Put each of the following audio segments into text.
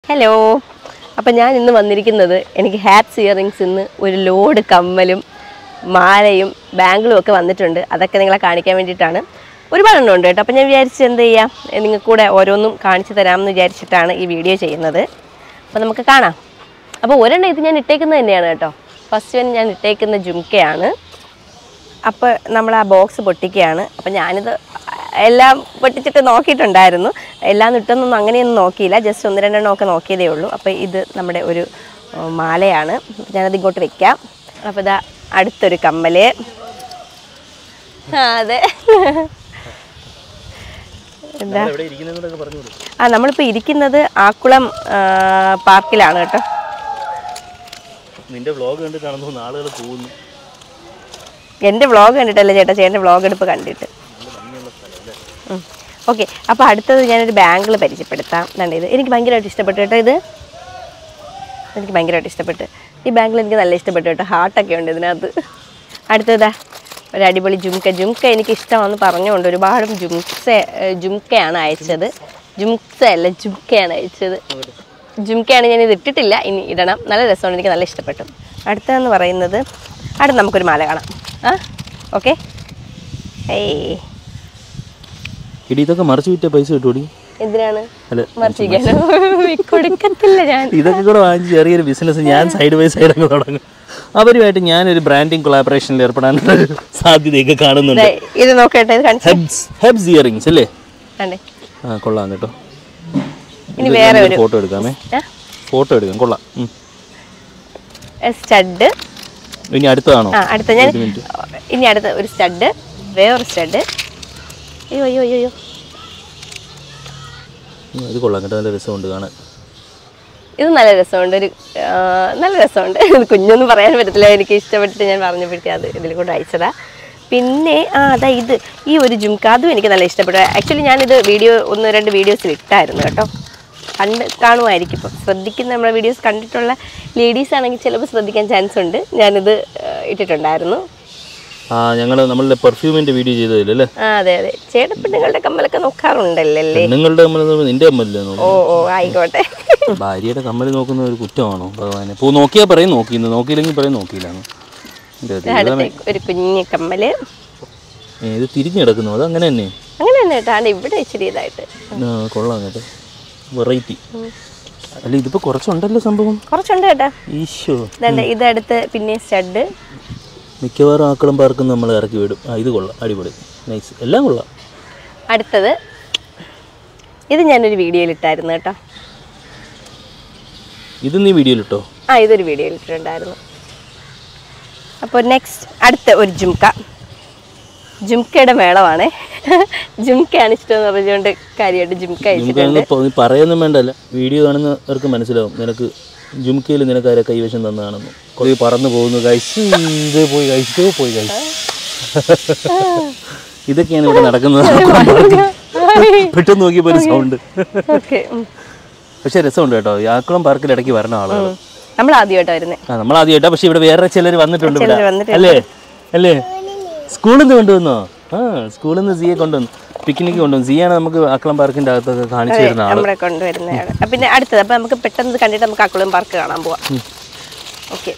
Hello അപ്പം ഞാൻ ഇന്ന് വന്നിരിക്കുന്നത് എനിക്ക് ഹാറ്റ്സ് ഇയറിങ്സ് ഇന്ന് ഒരു ലോഡ് കമ്മലും മാലയും ബാംഗിളും ഒക്കെ വന്നിട്ടുണ്ട് അതൊക്കെ നിങ്ങളെ കാണിക്കാൻ വേണ്ടിയിട്ടാണ് ഒരുപാടെണ്ണം ഉണ്ട് കേട്ടോ അപ്പം ഞാൻ വിചാരിച്ച് എന്ത് ചെയ്യാം നിങ്ങൾക്ക് കൂടെ ഓരോന്നും കാണിച്ചു തരാമെന്ന് വിചാരിച്ചിട്ടാണ് ഈ വീഡിയോ ചെയ്യുന്നത് അപ്പോൾ നമുക്ക് കാണാം അപ്പോൾ ഒരെണ്ണം ഇത് ഞാൻ ഇട്ടേക്കുന്നത് തന്നെയാണ് കേട്ടോ ഫസ്റ്റ് വൺ ഞാൻ ഇട്ടേക്കുന്ന ജുംക്കയാണ് അപ്പോൾ നമ്മൾ ആ ബോക്സ് പൊട്ടിക്കുകയാണ് അപ്പം ഞാനിത് എല്ലാം പൊട്ടിച്ചിട്ട് നോക്കിയിട്ടുണ്ടായിരുന്നു എല്ലാം ഇട്ടൊന്നും അങ്ങനെയൊന്നും നോക്കിയില്ല ജസ്റ്റ് ഒന്ന് രണ്ടെണ്ണം ഒക്കെ നോക്കിയതേ ഉള്ളൂ അപ്പോൾ ഇത് നമ്മുടെ ഒരു ആ, മാലയാണ് ഞാനത് ഇങ്ങോട്ട് വെക്കാം അപ്പോൾ ഇതാ അടുത്തൊരു കമ്മല് ആ അതെ എന്താ എവിടെ ഇരിക്കുന്നതൊക്കെ പറഞ്ഞു ആ നമ്മളിപ്പോൾ ഇരിക്കുന്നത് ആക്കുളം ആ, പാർക്കിലാണ് കേട്ടോ നിന്റെ വ്ലോഗ് കണ്ടിട്ടാണെന്ന് തോന്നുന്നു ആളുകൾ പോകുന്നു എൻ്റെ വ്ളോഗ് കണ്ടിട്ടല്ലേ ചേട്ടാ ചേട്ടൻ്റെ വ്ളോഗ് എടുപ്പ് കണ്ടിട്ട് ഓക്കെ അപ്പോൾ അടുത്തത് ഞാനൊരു ബാംഗിൾ പരിചയപ്പെടുത്താം കണ്ട ഇത് എനിക്ക് ഭയങ്കരമായിട്ട് ഇഷ്ടപ്പെട്ടു കേട്ടോ ഇത് എനിക്ക് ഭയങ്കരമായിട്ട് ഇഷ്ടപ്പെട്ടു ഈ ബാംഗിൾ എനിക്ക് നല്ല ഇഷ്ടപ്പെട്ടു കേട്ടോ ഹാർട്ടൊക്കെ ഉണ്ട് ഇതിനകത്ത് അടുത്തതാ ഒരു അടിപൊളി ജുംക്ക ജുംക്ക എനിക്ക് ഇഷ്ടമാണെന്ന് പറഞ്ഞുകൊണ്ട് ഒരുപാട് ജുംക്സ ഏഹ് ജുംക്കയാണ് അയച്ചത് ജുംക്സ അല്ല ജുംക്കയാണ് അയച്ചത് ജുംക്കയാണ് ഞാൻ ഇത് ഇട്ടിട്ടില്ല ഇനി ഇടണം നല്ല രസമാണ് എനിക്ക് നല്ല ഇഷ്ടപ്പെട്ടു അടുത്തതെന്ന് പറയുന്നത് അടുത്ത് നമുക്കൊരു മാല കാണാം ആ ഓക്കെ ഏയ് ഇടി ഇതൊക്കെ മറിച്ച് വിറ്റ പൈസ കിട്ടൂടി എന്തിനാണ് അല്ല മറിച്ചിരിക്കാനോ കൊടുക്കത്തില്ല ഞാൻ ഇതൊക്കെ കൂടെ വാങ്ങിച്ച് ചെറിയൊരു ബിസിനസ് ഞാൻ സൈഡ് ബൈ സൈഡ് അങ്ങ് തുടങ്ങും അവരുമായിട്ട് ഞാനൊരു ബ്രാൻഡിങ് കൊളാബറേഷനിൽ ഏർപ്പെടാനുള്ള ഒരു സാധ്യതയൊക്കെ കാണുന്നുണ്ട് ദേ, ഇത് നോക്കട്ടെ ഇത് കാണിച്ചു ഹെബ്സ് ഹെബ്സ് ഇയറിങ്സ് അല്ലേ കണ്ടേ ആ കൊള്ളാം കേട്ടോ ഇനി വേറെ ഒരു ഫോട്ടോ എടുക്കാമേ ഫോട്ടോ എടുക്കാം കൊള്ളാം ഉം. സ്റ്റഡ് ഇനി അടുത്തതാണോ ആ അടുത്ത ഞാൻ ഒരു മിനിറ്റ് ഇനി അടുത്ത ഒരു സ്റ്റഡ് വേറൊരു സ്റ്റഡ് അയ്യോ അയ്യോ അയ്യോ അയ്യോ ഉം, ഇത് കൊള്ളാം കേട്ടോ നല്ല രസമുണ്ട് കാണാൻ ഇത് നല്ല രസമുണ്ട് ഒരു ആ, നല്ല രസമുണ്ട് ഇത് കുഞ്ഞൊന്നും പറയാൻ പറ്റത്തില്ല എനിക്ക് ഇഷ്ടപ്പെട്ടിട്ട് ഞാൻ പറഞ്ഞപ്പോഴത്തേ അത് ഇതിൽ കൂടെ അയച്ചതാ പിന്നെ ആ അതാ ഇത് ഈ ഒരു ജുംക്ക അതും എനിക്ക് നല്ല ഇഷ്ടപ്പെട്ടു ആക്ച്വലി ഞാനിത് വീഡിയോ ഒന്ന് രണ്ട് വീഡിയോസിൽ ഇട്ടായിരുന്നു കേട്ടോ കണ്ട് കാണുമായിരിക്കും ഇപ്പം ശ്രദ്ധിക്കുന്ന നമ്മുടെ വീഡിയോസ് കണ്ടിട്ടുള്ള ലേഡീസ് ആണെങ്കിൽ ചിലപ്പോൾ ശ്രദ്ധിക്കാൻ ചാൻസ് ഉണ്ട് ഞാനിത് ആ, ഇട്ടിട്ടുണ്ടായിരുന്നു ആ ഞങ്ങൾ നമ്മളുടെ പെർഫ്യൂമിൻ്റെ വീഡിയോ ചെയ്തതില്ലല്ലേ ആ അതെ അതെ ചേട്ടപ്പെണ്ണുങ്ങളുടെ കമ്മലൊക്കെ നോക്കാറുണ്ടല്ലേ പെണ്ണുങ്ങളുടെ കമ്മൽ എന്ന് പറയുന്നത് നിന്റെ കമ്മലില്ലേ ഓ ഓ ആയിക്കോട്ടെ ഭാര്യയുടെ കമ്മൽ നോക്കുന്ന ഒരു കുറ്റമാണോ ഭഗവാനെ പോ നോക്കിയാൽ പറയും നോക്കിയെന്ന് നോക്കിയില്ലെങ്കിൽ പറയും നോക്കിയില്ലാന്ന് എൻ്റെ ദൈവമേ. അടുത്ത ഒരു കുഞ്ഞു കമ്മല് ഏ, ഇത് തിരിഞ്ഞു കിടക്കുന്നു അത് അങ്ങനെ തന്നെ അങ്ങനെ തന്നെ കേട്ടോ ഇവിടെ ഇച്ചിരി ഇതായിട്ട് ആ, കൊള്ളാം കേട്ടോ വെറൈറ്റി അല്ല ഇതിപ്പോൾ കുറച്ചുണ്ടല്ലോ സംഭവം കുറച്ചുണ്ട് കേട്ടോ ഈശോ ഇതണ്ട് ഇതടുത്ത് പിന്നെ സ്റ്റഡ് മിക്കവാറും ആക്കളും പാർക്കും നമ്മൾ ഇറക്കി വിടും ആ ഇത് കൊള്ളാം അടിപൊളി നൈസ് എല്ലാം കൊള്ളാം അടുത്തത് ഇത് ഞാനൊരു വീഡിയോയിൽ ഇട്ടായിരുന്നു കേട്ടോ ഇത് നീ വീഡിയോയിലിട്ടോ ആ ഇതൊരു വീഡിയോയിൽ ഇട്ടിട്ടുണ്ടായിരുന്നു അപ്പോൾ നെക്സ്റ്റ് അടുത്ത ഒരു ജുംക്ക ജുംക്കയുടെ മേളമാണ് ജുംക്കയാണ് ഇഷ്ടമെന്ന് പറഞ്ഞുകൊണ്ട് കാര്യമായിട്ട് ജുംക്ക അയച്ചിട്ടുണ്ട് നമുക്കങ്ങ് നീ പറയൊന്നും വേണ്ടല്ല വീഡിയോ കാണുന്നവർക്ക് മനസ്സിലാവും നിനക്ക് ജുംക്കയിൽ നിനക്ക് ആരെ കൈവശം തന്നതാണെന്ന് കുറേ പറന്നു പോകുന്നു കഴിച്ച് ഇത് പോയി കഴിച്ചു പോയി കഴിച്ചു ഇതൊക്കെയാണ് ഇവിടെ നടക്കുന്നത് പെട്ടെന്ന് നോക്കിയപ്പോൾ ഒരു സൗണ്ട് ഓക്കെ പക്ഷെ രസമുണ്ട് കേട്ടോ ആക്കുളം പാർക്കിൽ ഇടയ്ക്ക് വരണ ആളുകൾ നമ്മൾ ആദ്യമായിട്ടാണ് വരുന്നത് ആ നമ്മൾ ആദ്യമായിട്ടാ പക്ഷെ ഇവിടെ വേറെ ചിലർ വന്നിട്ടുണ്ട് ഇവിടെ ചിലര് വന്നിട്ടുണ്ട്. അല്ലേ അല്ലേ സ്കൂളിൽ നിന്ന് കൊണ്ടുവന്നോ ആ സ്കൂളിൽ നിന്ന് സിയെ കൊണ്ടുവന്നു പിക്നിക്ക് കൊണ്ടുവന്നു സിയാണ് നമുക്ക് ആക്കുളം പാർക്കിന്റെ അകത്തൊക്കെ കാണിച്ചു തരുന്ന ആള് നമ്മളെ കൊണ്ടുവരുന്നതാണ് അപ്പൊ പിന്നെ അടുത്തത് അപ്പം നമുക്ക് പെട്ടെന്ന് ഇത് കണ്ടിട്ട് നമുക്ക് അക്കുളം പാർക്ക് കാണാൻ പോവാം ഓക്കെ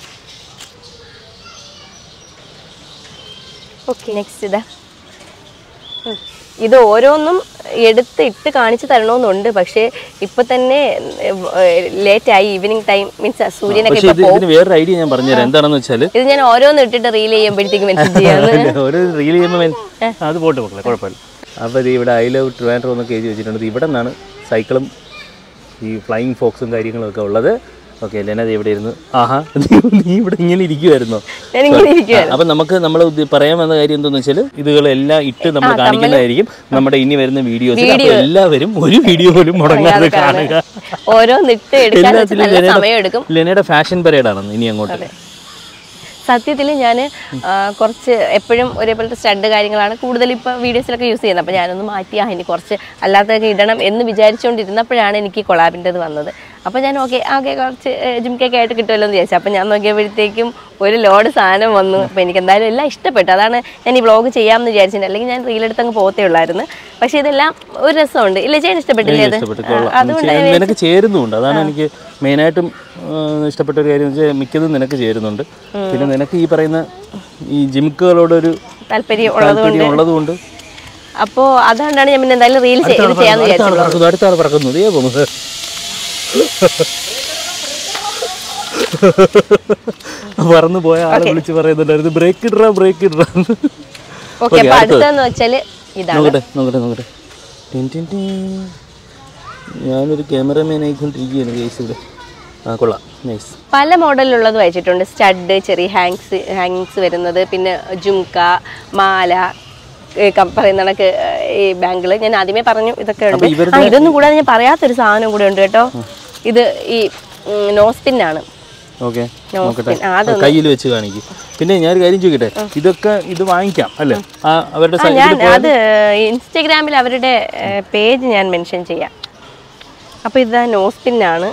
ഓക്കെ നെക്സ്റ്റ് ഇതാ ഉം. ഇത് ഓരോന്നും എടുത്ത് ഇട്ട് കാണിച്ചു തരണമെന്നുണ്ട് പക്ഷേ ഇപ്പൊ തന്നെ ലേറ്റ് ആയി ഈവനിങ് ടൈം മീൻസ് സൂര്യനൊക്കെ പക്ഷെ ഇപ്പൊ ഇത് പോകും ഇതിന് വേറൊരു ഐഡിയ ഞാൻ പറഞ്ഞുതരാം എന്താണെന്ന് വെച്ചാല് ഇത് ഞാൻ ഓരോന്ന് ഇട്ടിട്ട് റീൽ ചെയ്യുമ്പോഴത്തേക്ക് മെസ്സേജ് ചെയ്യാന്ന് ഒരു റീൽ ചെയ്യുമ്പോൾ അത് പോട്ടെ മക്കളെ കുഴപ്പമില്ല അപ്പോൾ ഇത് ഇവിടെ ഐ ലവ് ട്രിവാൻഡ്രം എന്നൊക്കെ എഴുതി വെച്ചിട്ടുണ്ട് ഇത് ഇവിടെ നിന്നാണ് സൈക്കിളും ഈ ഫ്ലൈയിങ് ഫോക്സും കാര്യങ്ങളും ഒക്കെ ഉള്ളത് ഓക്കെ ലെന ഇത് ഇവിടെ ഇരുന്ന് ആഹാ നീ നീ ഇവിടെ ഇങ്ങനെ ഇരിക്കുമായിരുന്നോ ഞാൻ ഇങ്ങനെ ഇരിക്കുക അപ്പം നമുക്ക് നമ്മൾ പറയാൻ വന്ന കാര്യം എന്താണെന്ന് വെച്ചാൽ ഇതുകളെല്ലാം ഇട്ട് നമ്മൾ കാണിക്കുന്നതായിരിക്കും നമ്മുടെ ഇനി വരുന്ന വീഡിയോസ് അപ്പോൾ എല്ലാവരും ഒരു വീഡിയോ പോലും മുടങ്ങാതെ കാണുക ഓരോന്ന് ഇട്ട് എടുക്കാൻ വെച്ച് എല്ലാത്തിലും നല്ല ലെനയുടെ- സമയം എടുക്കും ലെനയുടെ ഫാഷൻ പരേഡാണ് ഇനി അങ്ങോട്ട് സത്യത്തിൽ ഞാൻ കുറച്ച് എപ്പോഴും ഒരേപോലത്തെ സ്റ്റഡ് കാര്യങ്ങളാണ് കൂടുതൽ ഇപ്പോൾ വീഡിയോസിലൊക്കെ യൂസ് ചെയ്യുന്നത് അപ്പോൾ ഞാനൊന്ന് മാറ്റി ആ ഇനി കുറച്ച് അല്ലാത്തതൊക്കെ ഇടണം എന്ന് വിചാരിച്ചുകൊണ്ടിരുന്നപ്പോഴാണ് എനിക്ക് കൊളാബിൻ്റെത് വന്നത് അപ്പോൾ ഞാൻ ഓക്കെ ആകെ കുറച്ച് ജിംക്കൊക്കെ ആയിട്ട് കിട്ടുമല്ലോ എന്ന് വിചാരിച്ചു അപ്പോൾ ഞാൻ നോക്കിയപ്പോഴത്തേക്കും ഒരു ലോഡ് സാധനം വന്നു അപ്പോൾ എനിക്ക് എന്തായാലും എല്ലാം ഇഷ്ടപ്പെട്ടു അതാണ് ഞാൻ ഈ വ്ളോഗ് ചെയ്യാമെന്ന് വിചാരിച്ചിട്ടുണ്ട് അല്ലെങ്കിൽ ഞാൻ റീലെടുത്ത് അങ്ങ് പോകത്തേ ഉള്ളായിരുന്നു പക്ഷേ ഇതെല്ലാം ഒരു രസമുണ്ട് ഇല്ല ചേട്ടൻ ഇഷ്ടപ്പെട്ടില്ലേ അത് ഇഷ്ടപ്പെട്ടു ആ, കൊള്ളാം അതുകൊണ്ട് ചെ- നിനക്ക് ചേരുന്നുണ്ട് അതാണ് എനിക്ക് മെയിനായിട്ടും ആ, ഇഷ്ടപ്പെട്ട ഒരു കാര്യം എന്ന് വെച്ചാൽ മിക്കതും നിനക്ക് ചേരുന്നുണ്ട് പിന്നെ നിനക്ക് ഈ പറയുന്ന ഈ ജിംക്കുകളോടൊരു താല്പര്യം ഉള്ളത് താല്പര്യം ഉള്ളതുകൊണ്ട് അപ്പോൾ അതുകൊണ്ടാണ് ഞാൻ പിന്നെ എന്തായാലും റീൽ ഇത് ചെയ്യാമെന്ന് അടുത്ത വിചാരിച്ചു ആൾ പറക്കുന്നു അടുത്ത ആൾ പറക്കുന്നു ദേ പോകുന്നത് പറന്നു പോയ ആളെ വിളിച്ച് പറയുന്നുണ്ടായിരുന്നു ബ്രേക്ക് ഇടറാ ബ്രേക്ക് ഇടറാ ഓക്കെ അപ്പോൾ അടുത്തതെന്ന് വെച്ചാൽ ഇതാണ് നോക്കട്ടെ നോക്കട്ടെ നോക്കട്ടെ ടിൻ ടിൻ ടിൻ. ഞാനൊരു ക്യാമറമാൻ ആയിക്കൊണ്ടിരിക്കുകയാണ് കേസ് ഇവിടെ ആ കൊള്ളാം നൈസ് പല മോഡലിലുള്ളത് വെച്ചിട്ടുണ്ട് സ്റ്റഡ് ചെറിയ ഹാങ്സ് ഹാങ്ങിങ്സ് വരുന്നത് പിന്നെ ജുംക്ക മാല ഏ, കം- പറയുന്ന കണക്ക് ഈ ബാങ്കിൾ ഞാൻ ആദ്യമേ പറഞ്ഞു ഇതൊക്കെ ഉണ്ട് ആ ഇതൊന്നും കൂടാതെ ഞാൻ പറയാത്തൊരു സാധനം കൂടെ ഉണ്ട് കേട്ടോ ഇത് ഈ നോസ്പിൻ ആണ് ഓക്കെ നോസ്പിൻ നോക്കട്ടെ ആ അത് കയ്യിൽ വെച്ച് കാണിക്കും പിന്നെ ഞാനൊരു കാര്യം ചോദിക്കട്ടെ ഇതൊക്കെ ഇത് വാങ്ങിക്കാം അല്ലേ ആ അവരുടെ ആ സൈ- ഞാൻ അത് ഇൻസ്റ്റഗ്രാമിൽ അവരുടെ പേജ് ഞാൻ മെൻഷൻ ചെയ്യാം അപ്പോൾ ഇത് നോസ്പിൻ ആണ്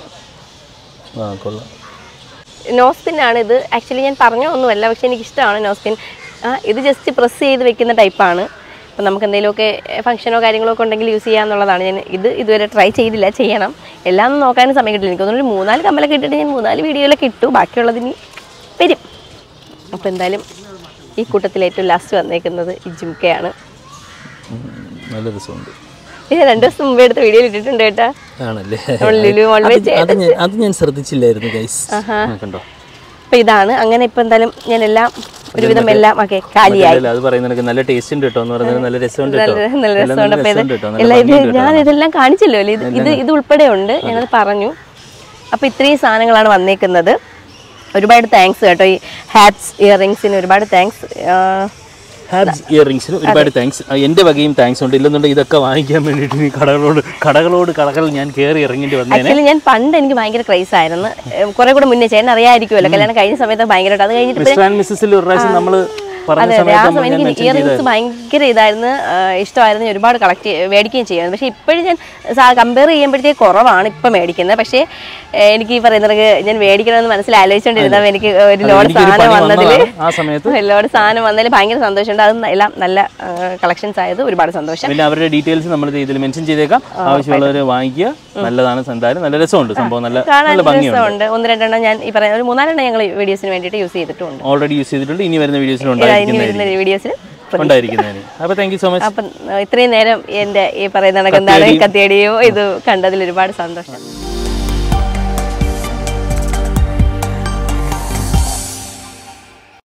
ആ കൊള്ളാം നോസ്പിൻ ആണ് ഇത് ആക്ച്വലി ഞാൻ പറഞ്ഞ ഒന്നുമല്ല പക്ഷെ എനിക്ക് ഇഷ്ടമാണ് നോസ്പിൻ ആ ഇത് ജസ്റ്റ് പ്രസ് ചെയ്ത് വെക്കുന്ന ടൈപ്പാണ് അപ്പം നമുക്ക് എന്തെങ്കിലുമൊക്കെ ഫംഗ്ഷനോ കാര്യങ്ങളോ ഒക്കെ ഉണ്ടെങ്കിൽ യൂസ് ചെയ്യാന്നുള്ളതാണ് ഞാൻ ഇത് ഇതുവരെ ട്രൈ ചെയ്തില്ല ചെയ്യണം എല്ലാം ഒന്നും നോക്കാനും സമയം കിട്ടില്ല എനിക്ക് തോന്നുന്നു ഒരു മൂന്നാല് കമ്മലൊക്കെ ഇട്ടിട്ട് ഞാൻ മൂന്നാല് വീഡിയോയിലൊക്കെ ഇട്ടു ബാക്കിയുള്ളതിന് വരും അപ്പോൾ എന്തായാലും ഈ കൂട്ടത്തിൽ ഏറ്റവും ലാസ്റ്റ് വന്നേക്കുന്നത് ഈ ജിംക്കയാണ് ഉം, നല്ല രസമുണ്ട് ഇത് രണ്ട് ദിവസം മുമ്പ് എടുത്ത വീഡിയോയിൽ ഇട്ടിട്ടുണ്ട് കേട്ടാ ആണല്ലേ നമ്മൾ ലുലു മോൾ അത് വെച്ച് അത് ഞാൻ അത് ഞാൻ ശ്രദ്ധിച്ചില്ലായിരുന്നു ഗൈസ് കണ്ടോ അപ്പോൾ ഇതാണ് അങ്ങനെ ഇപ്പം എന്തായാലും ഞാൻ എല്ലാം ഒരുവിധം എല്ലാം ഓക്കെ കാലിയായി അല്ല, അത് പറയുന്ന കണക്ക് നല്ല ടേസ്റ്റ് ഉണ്ട് കേട്ടോ എന്ന് പറയുന്നത് നല്ല രസമുണ്ട് കേട്ടോ നല്ല നല്ല എല്ലാം രസമുണ്ട് അപ്പോൾ ഇത് രസമുണ്ട് കേട്ടോ നല്ല എല്ലാം ഇത് ഭംഗിയുണ്ട് കേട്ടോ. ഞാൻ ഇതെല്ലാം കാണിച്ചല്ലോ അല്ലേ ഇത് ഇത് ഇത് ഉൾപ്പെടെ ഉണ്ട് ഞാനത് പറഞ്ഞു അപ്പോൾ ഇത്രയും സാധനങ്ങളാണ് വന്നേക്കുന്നത് ഒരുപാട് താങ്ക്സ് കേട്ടോ ഈ ഹാറ്റ്സ് ഇയറിങ്സിന് ഒരുപാട് താങ്ക്സ് ഹാബ്സ് ഇയറിങ്സിന് ഒരുപാട് താങ്ക്സ് എൻ്റെ വകയും താങ്ക്സ് ഉണ്ട് ഇല്ലെന്നുണ്ടെങ്കിൽ ഇതൊക്കെ വാങ്ങിക്കാൻ വേണ്ടിയിട്ട് ഈ കടകളോട് കടകളോട് കടകൾ ഞാൻ കയറി ഇറങ്ങേണ്ടി വന്നേനെ ആക്ച്വലി ഞാൻ പണ്ട് എനിക്ക് ഭയങ്കര ക്രൈസ് ആയിരുന്നു ഏഹ് കുറെ കൂടെ മുന്നേ ചേട്ടൻ അറിയാമായിരിക്കുമല്ലോ കല്യാണം കഴിഞ്ഞ സമയത്ത് ഭയങ്കരമായിട്ട് അത് കഴിഞ്ഞിട്ട് മിസ്റ്റർ ആൻഡ് മിസ്സസിൽ ഒരു പ്രാവശ്യം നമ്മൾ പറഞ്ഞ അതെ അതെ ആ സമയത്ത് സമയം ഞാൻ എനിക്ക് മെൻഷൻ ഇയറിങ്സ് ഭയങ്കര ഇതായിരുന്നു ആ, ഇഷ്ടമായിരുന്നു ഞാൻ ഒരുപാട് കളക്ട് മേടിക്കുകയും ചെയ്യുന്നത് പക്ഷേ ഇപ്പോഴും ഞാൻ കമ്പയർ ചെയ്യുമ്പോഴത്തേക്ക് കുറവാണ് ഇപ്പം മേടിക്കുന്നത് പക്ഷേ ഏ, എനിക്ക് ഈ പറയുന്നത് ഞാൻ മേടിക്കണമെന്ന് മനസ്സിൽ ആലോചിച്ചുകൊണ്ടിരുന്നപ്പോൾ എനിക്ക് ഒരു ലോഡ് എനിക്കൊരു സാധനം പണി വന്നതിൽ വന്നതാണ് ആ സമയത്ത് ലോഡ് സാധനം വന്നതിൽ ഭയങ്കര സന്തോഷമുണ്ട് അത് എല്ലാം നല്ല കളക്ഷൻസ് ആയത് ഒരുപാട് സന്തോഷം പിന്നെ അവരുടെ ഡീറ്റെയിൽസ് നമ്മൾ ഇതിൽ മെൻഷൻ ചെയ്തേക്കാം ആവശ്യമുള്ളവർ വാങ്ങിക്കുക നല്ലതാണ് എന്തായാലും നല്ല രസമുണ്ട് സംഭവം നല്ല കാണാൻ നല്ല ഭംഗിയുണ്ട് രസമുണ്ട് ഒന്ന് രണ്ടെണ്ണം ഞാൻ ഈ പറയുന്ന ഒരു മൂന്നാലെണ്ണം ഞങ്ങൾ വീഡിയോസിന് വേണ്ടിയിട്ട് യൂസ് ചെയ്തിട്ടുണ്ട് ഓൾറെഡി യൂസ് ചെയ്തിട്ടുണ്ട് ഇനി വരുന്ന വീഡിയോസിൽ ഇനി ഉണ്ടായിരിക്കുന്നതായിരിക്കും വരുന്ന വീഡിയോസിന് ഉണ്ടായിരിക്കുന്നതിന് അപ്പോൾ താങ്ക് യു സോ മച്ച് അപ്പം ഇത്രയും നേരം എൻ്റെ ഈ പറയുന്ന കണക്ക് എന്താണ് കത്തിയടിയും ഇത് കണ്ടതിൽ ഒരുപാട് സന്തോഷം